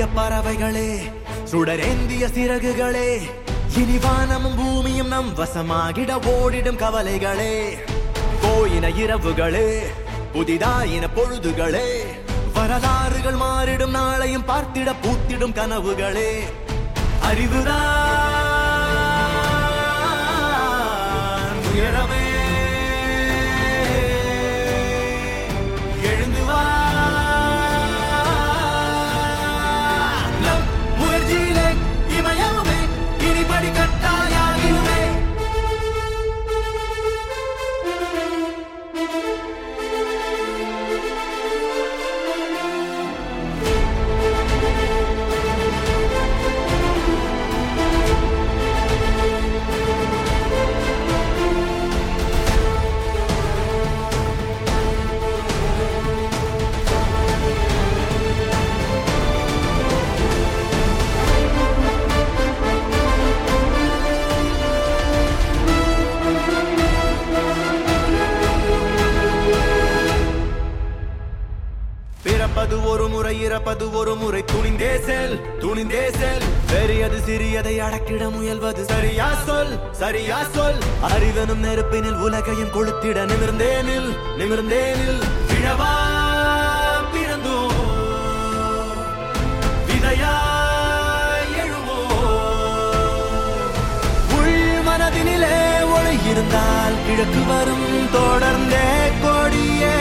பறவைகளே சுடரேந்திய சிறகுகளே இனி வானமும் பூமியும் நம் வசமாகிட ஓடிடும் கவலைகளே போயின இரவுகளே புதிதாயின பொழுதுகளே வரலாறுகள் மாறிடும் நாளையும் பார்த்திட பூத்திடும் கனவுகளே அறிவுதான் உயரமே எழுந்து வா நம் முயற்சியிலே இமயமுமே இனிபடி கட்டாயாகிடுமே பிறப்பது ஒரு முறை இறப்பது ஒரு முறை துணிந்தே செல் துணிந்தே செல் பெரியது சிறியதை அடக்கிட முயல்வது சரியா சொல் சரியா சொல் அறிவனும் நெருப்பினில் உலகையும் கொளுத்திட நிமிர்ந்தேனில் நிமிர்ந்தேனில் விழவா பிறந்தோ விதையாய் எழுவோ உள் மனதினிலே ஒளி இருந்தால் கிழக்கு வரும் தொடர்ந்தே கொடியே